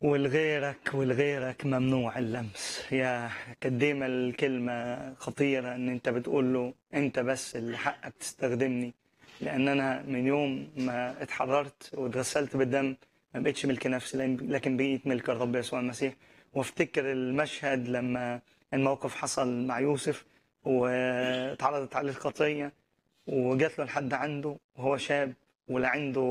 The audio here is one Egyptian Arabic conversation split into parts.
والغيرك والغيرك ممنوع اللمس يا قديمة الكلمة خطيرة ان انت بتقول له انت بس اللي حقك تستخدمني لان انا من يوم ما اتحررت واتغسلت بالدم ما بقتش ملك نفسي لكن بقيت ملك الرب يسوع المسيح وافتكر المشهد لما الموقف حصل مع يوسف واتعرضت عليه الخطية وجات له لحد عنده وهو شاب ولا عنده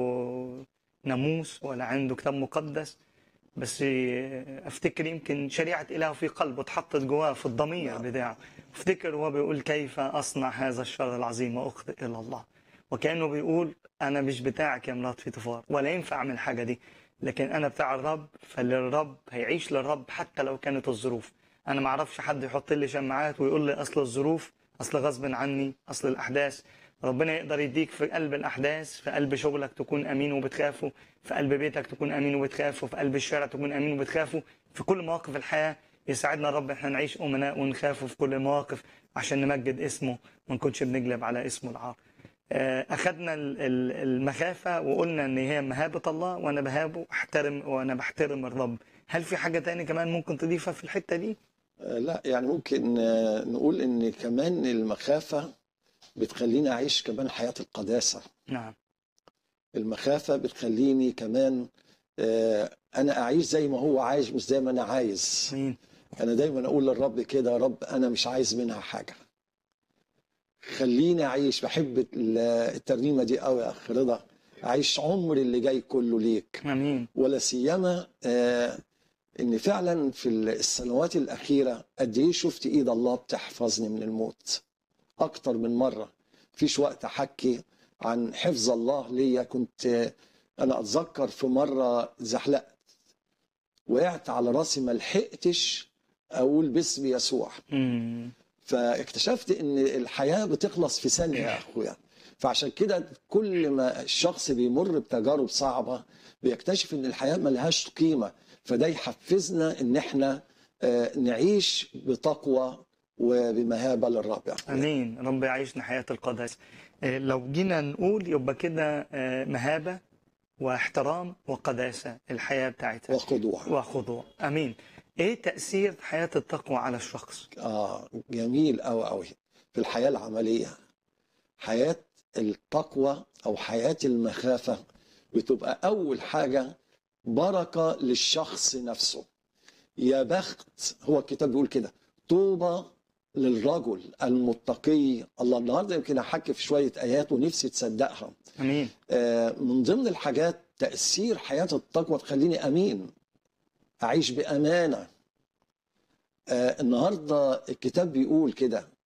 ناموس ولا عنده كتاب مقدس بس افتكر يمكن شريعه اله في قلبه اتحطت جواه في الضمير بتاعه افتكر وهو بيقول كيف اصنع هذا الشر العظيم واخطئ الى الله وكانه بيقول انا مش بتاعك يا مرات في طفار ولا ينفع اعمل الحاجه دي لكن انا بتاع الرب فللرب هيعيش للرب حتى لو كانت الظروف انا ما اعرفش حد يحط لي شماعات ويقول لي اصل الظروف اصل غصب عني اصل الاحداث ربنا يقدر يديك في قلب الأحداث في قلب شغلك تكون أمين وبتخافه في قلب بيتك تكون أمين وبتخافه في قلب الشارع تكون أمين وبتخافه في كل مواقف الحياة يساعدنا الرب احنا نعيش أمناء ونخافه في كل المواقف عشان نمجد اسمه وما نكونش بنجلب على اسمه العار أخذنا المخافة وقلنا إن هي مهابة الله وأنا بهابه أحترم وأنا بحترم الرب هل في حاجة تاني كمان ممكن تضيفها في الحتة دي؟ لا يعني ممكن نقول إن كمان المخافة بتخليني أعيش كمان حياة القداسة نعم المخافة بتخليني كمان آه أنا أعيش زي ما هو عايش مش زي ما أنا عايز مين؟ أنا دايما أقول للرب كده يا رب أنا مش عايز منها حاجة خليني أعيش بحب الترنيمة دي قوي يا أخ رضا أعيش عمري اللي جاي كله ليك امين ولا سيما آه إن فعلا في السنوات الأخيرة قد إيه شفت إيد الله بتحفظني من الموت اكتر من مره فيش وقت احكي عن حفظ الله ليا كنت انا اتذكر في مره زحلقت وقعت على راسي ما لحقتش اقول باسم يسوع مم. فاكتشفت ان الحياه بتخلص في ثانيه يا اخويا فعشان كده كل ما الشخص بيمر بتجارب صعبه بيكتشف ان الحياه ملهاش قيمه فده يحفزنا ان احنا نعيش بتقوى وبمهابه للرب يا أخويا. امين رب يعيشنا حياه القداسه لو جينا نقول يبقى كده مهابه واحترام وقداسه الحياه بتاعتها وخضوع وخضوع امين ايه تاثير حياه التقوى على الشخص اه جميل قوي قوي في الحياه العمليه حياه التقوى او حياه المخافه بتبقى اول حاجه بركه للشخص نفسه يا بخت هو الكتاب بيقول كده طوبى للرجل المتقي الله النهارده يمكن احكي في شويه ايات ونفسي تصدقها امين آه من ضمن الحاجات تاثير حياه التقوى تخليني امين اعيش بامانه آه النهارده الكتاب بيقول كده